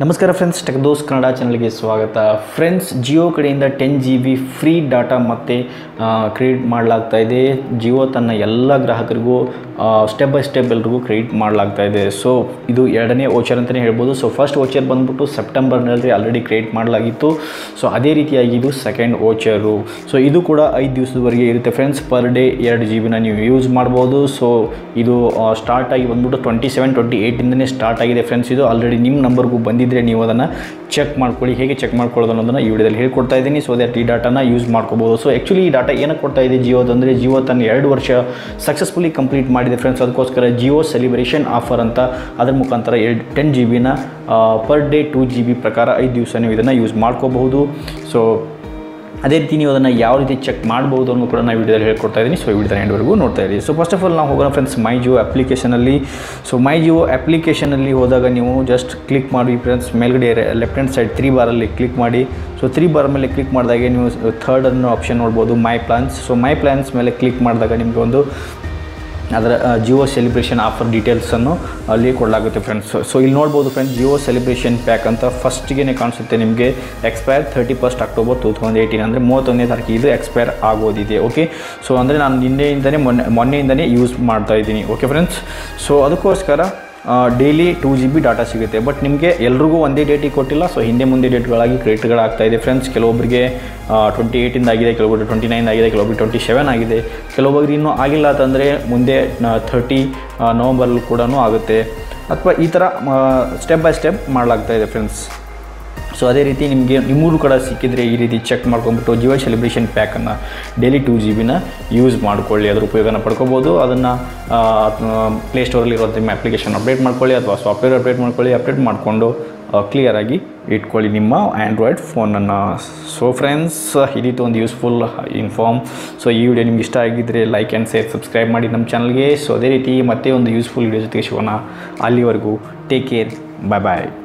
ನಮಸ್ಕಾರ ಫ್ರೆಂಡ್ಸ್ ಟೆಕ್ದೋಸ್ ಕನ್ನಡ ಚಾನಲ್ಗೆ ಸ್ವಾಗತ ಫ್ರೆಂಡ್ಸ್ ಜಿಯೋ ಕಡೆಯಿಂದ ten G B free data ಮತ್ತೆ ಕ್ರೆಡಿಟ್ ಮಾಡಲಾಗ್ತಾ ಇದೆ ಜಿಯೋ ತನ್ನ ಎಲ್ಲ ಗ್ರಾಹಕರಿಗೂ ಸ್ಟೆಪ್ ಬೈ ಸ್ಟೆಪ್ ಎಲ್ರಿಗೂ ಕ್ರೆಡಿಟ್ ಮಾಡಲಾಗ್ತಾ ಇದೆ ಸೊ ಇದು ಎರಡನೇ ಓಚರ್ ಅಂತಲೇ ಹೇಳ್ಬೋದು ಸೊ ಫಸ್ಟ್ ಓಚರ್ ಬಂದ್ಬಿಟ್ಟು ಸೆಪ್ಟೆಂಬರ್ನಲ್ಲಿ ಆಲ್ರೆಡಿ ಕ್ರಿಯೇಟ್ ಮಾಡಲಾಗಿತ್ತು ಸೊ ಅದೇ ರೀತಿಯಾಗಿ ಇದು ಸೆಕೆಂಡ್ ಓಚರು ಸೊ ಇದು ಕೂಡ ಐದು ದಿವಸದವರೆಗೆ ಇರುತ್ತೆ ಫ್ರೆಂಡ್ಸ್ ಪರ್ ಡೇ ಎರಡು ಜಿ ಬಿನ ನೀವು ಯೂಸ್ ಮಾಡ್ಬೋದು ಸೊ ಇದು ಸ್ಟಾರ್ಟ್ ಆಗಿ ಬಂದ್ಬಿಟ್ಟು ಟ್ವೆಂಟಿ ಸೆವೆನ್ ಟ್ವೆಂಟಿ ಏಯ್ಟಿಂದನೇ ಸ್ಟಾರ್ಟ್ ಆಗಿದೆ ಫ್ರೆಂಡ್ಸ್ ಇದು ಆಲ್ರೆಡಿ ನಿಮ್ಮ ನಂಬರ್ಗೂ ಬಂದಿದ್ದರೆ ನೀವು ಅದನ್ನು ಚೆಕ್ ಮಾಡ್ಕೊಳ್ಳಿ ಹೇಗೆ ಚೆಕ್ ಮಾಡ್ಕೊಳ್ಳೋದು ಅನ್ನೋದನ್ನು ಈ ವಿಡಿಯೋದಲ್ಲಿ ಹೇಳ್ಕೊಡ್ತಾ ಇದ್ದೀನಿ ಸೊ ದಟ್ ಈ ಡಾಟಾನ ಯೂಸ್ ಮಾಡ್ಕೋಬೋದು ಸೊ ಆ್ಯಕ್ಚುಲಿ ಈ ಡಾಟಾ ಏನಕ್ಕೆ ಕೊಡ್ತಾ ಇದೆ ಜಿಯೋದು ಅಂದರೆ ಜಿಯೋ ತನ್ನ ಎರಡು ವರ್ಷ ಸಕ್ಸಸ್ಫುಲಿ ಕಂಪ್ಲೀಟ್ ಮಾಡಿದೆ ಫ್ರೆಂಡ್ಸ್ ಅದಕ್ಕೋಸ್ಕರ ಜಿಯೋ ಸೆಲಿಬ್ರೇಷನ್ ಆಫರ್ ಅಂತ ಅದ್ರ ಮುಖಾಂತರ ಎರಡು ಟೆನ್ ಜಿ ಬಿನ per day two G B ಪ್ರಕಾರ ಐದು ದಿವಸ ನೀವು ಇದನ್ನು ಯೂಸ್ ಮಾಡ್ಕೋಬಹುದು ಸೊ ಅದೇ ರೀತಿ ನೀವು ಅದನ್ನು ಯಾವ ರೀತಿ ಚೆಕ್ ಮಾಡ್ಬೋದು ಅನ್ನೋ ಕೂಡ ನಾನು ವಿಡಿಯೋದಲ್ಲಿ ಹೇಳ್ಕೊಡ್ತಾ ಇದ್ದೀನಿ ಸೊ ಈ ವಿಡಿಯೋದ ಎಂಡ್ವರೆಗೂ ನೋಡ್ತಾ ಇದ್ದೀವಿ ಸೊ ಫಸ್ಟ್ ಆಫ್ ಆಲ್ ನಾವು ಹೋಗೋಣ ಫ್ರೆಂಡ್ಸ್ ಮೈ ಜಿಯೋ ಅಪ್ಲಿಕೇಶನಲ್ಲಿ ಸೊ ಮೈ ಜಿಯೋ ಅಪ್ಲಿಕೇಶನಲ್ಲಿ ಹೋದಾಗ ನೀವು ಜಸ್ಟ್ ಕ್ಲಿಕ್ ಮಾಡಿ ಫ್ರೆಂಡ್ಸ್ ಮೇಲ್ಗಡೆ ಲೆಫ್ಟ್ ಹ್ಯಾಂಡ್ ಸೈಡ್ ತ್ರೀ ಬಾರಲ್ಲಿ ಕ್ಲಿಕ್ ಮಾಡಿ ಸೊ ತ್ರೀ ಬಾರ್ ಮೇಲೆ ಕ್ಲಿಕ್ ಮಾಡಿದಾಗೆ ನೀವು ಥರ್ಡ್ ಅನ್ನೋ ಆಪ್ಷನ್ ನೋಡ್ಬೋದು my plans so my plans ಮೇಲೆ ಕ್ಲಿಕ್ ಮಾಡಿದಾಗ ನಿಮಗೆ ಒಂದು ಅದರ ಜಿಯೋ ಸೆಲಿಬ್ರೇಷನ್ ಆಫರ್ ಡೀಟೇಲ್ಸನ್ನು ಅಲ್ಲಿ ಕೊಡಲಾಗುತ್ತೆ ಫ್ರೆಂಡ್ಸ್ ಸೊ ಇಲ್ಲಿ ನೋಡ್ಬೋದು ಫ್ರೆಂಡ್ಸ್ ಜಿಯೋ ಸೆಲಿಬ್ರೇಷನ್ ಪ್ಯಾಕ್ ಅಂತ ಫಸ್ಟಿಗೆ ಕಾಣಿಸುತ್ತೆ ನಿಮಗೆ expire thirty first October two thousand eighteen ಅಂದರೆ ಮೂವತ್ತೊಂದನೇ ತಾರೀಕು ಇದು ಎಕ್ಸ್ಪೈರ್ ಆಗೋದಿದೆ ಓಕೆ ಸೊ ಅಂದರೆ ನಾನು ನಿನ್ನೆಯಿಂದನೇ ಮೊನ್ನೆ ಮೊನ್ನೆಯಿಂದನೇ ಯೂಸ್ ಮಾಡ್ತಾ ಇದ್ದೀನಿ ಓಕೆ ಫ್ರೆಂಡ್ಸ್ ಸೊ ಅದಕ್ಕೋಸ್ಕರ daily two G B data ಸಿಗುತ್ತೆ ಬಟ್ ನಿಮಗೆ ಎಲ್ರಿಗೂ ಒಂದೇ ಡೇಟಿಗೆ ಕೊಟ್ಟಿಲ್ಲ ಸೊ ಹಿಂದೆ ಮುಂದೆ ಡೇಟ್ಗಳಾಗಿ ಕ್ರೆಡಿಟ್ಗಳಾಗ್ತಾ ಇದೆ ಫ್ರೆಂಡ್ಸ್ ಕೆಲವೊಬ್ಬರಿಗೆ ಟ್ವೆಂಟಿ ಏಯ್ಟಿಂದ ಆಗಿದೆ ಕೆಲವೊಬ್ಬರು ಟ್ವೆಂಟಿ ನೈನ್ ಆಗಿದೆ ಕೆಲವೊಬ್ಬರು ಟ್ವೆಂಟಿ ಸೆವೆನ್ ಆಗಿದೆ ಕೆಲವೊಬ್ಬರಿಗೆ ಇನ್ನೂ ಆಗಿಲ್ಲ ಅಂತಂದರೆ ಮುಂದೆ ಥರ್ಟಿ ನವಂಬರಲ್ಲಿ ಕೂಡ ಆಗುತ್ತೆ ಅಥವಾ ಈ ಥರ ಸ್ಟೆಪ್ ಬೈ ಸ್ಟೆಪ್ ಮಾಡಲಾಗ್ತಾ ಇದೆ ಫ್ರೆಂಡ್ಸ್ ಸೊ ಅದೇ ರೀತಿ ನಿಮಗೆ ನಿಮ್ಮೂರು ಕೂಡ ಸಿಕ್ಕಿದರೆ ಈ ರೀತಿ ಚೆಕ್ ಮಾಡ್ಕೊಂಬಿಟ್ಟು ಜಿಯೋ ಸೆಲಿಬ್ರೇಷನ್ ಪ್ಯಾಕನ್ನು ಡೈಲಿ ಟೂ ಜಿ ಬಿನ ಯೂಸ್ ಮಾಡ್ಕೊಳ್ಳಿ ಅದರ ಉಪಯೋಗನ ಪಡ್ಕೋಬೋದು ಅದನ್ನು ಪ್ಲೇಸ್ಟೋರಲ್ಲಿರುವಂಥ ನಿಮ್ಮ ಅಪ್ಲಿಕೇಶನ್ ಅಪ್ಡೇಟ್ ಮಾಡ್ಕೊಳ್ಳಿ ಅಥವಾ ಸಾಫ್ಟ್ವೇರ್ ಅಪ್ಡೇಟ್ ಮಾಡ್ಕೊಳ್ಳಿ ಅಪ್ಡೇಟ್ ಮಾಡಿಕೊಂಡು ಕ್ಲಿಯರಾಗಿ ಇಟ್ಕೊಳ್ಳಿ ನಿಮ್ಮ ಆ್ಯಂಡ್ರಾಯ್ಡ್ ಫೋನನ್ನು ಸೊ ಫ್ರೆಂಡ್ಸ್ ಇದಿತ್ತು ಒಂದು ಯೂಸ್ಫುಲ್ ಇನ್ಫಾರ್ಮ್ ಸೊ ಈ ವಿಡಿಯೋ ನಿಮ್ಗೆ ಇಷ್ಟ ಆಗಿದ್ದರೆ ಲೈಕ್ ಆ್ಯಂಡ್ ಶೇರ್ ಸಬ್ಸ್ಕ್ರೈಬ್ ಮಾಡಿ ನಮ್ಮ ಚಾನಲ್ಗೆ ಸೊ ಅದೇ ರೀತಿ ಮತ್ತೆ ಒಂದು ಯೂಸ್ಫುಲ್ ವಿಡಿಯೋ ಜೊತೆಗೆ ಸಿಗೋಣ ಅಲ್ಲಿವರೆಗೂ ಟೇಕ್ ಕೇರ್ ಬಾಯ್ ಬಾಯ್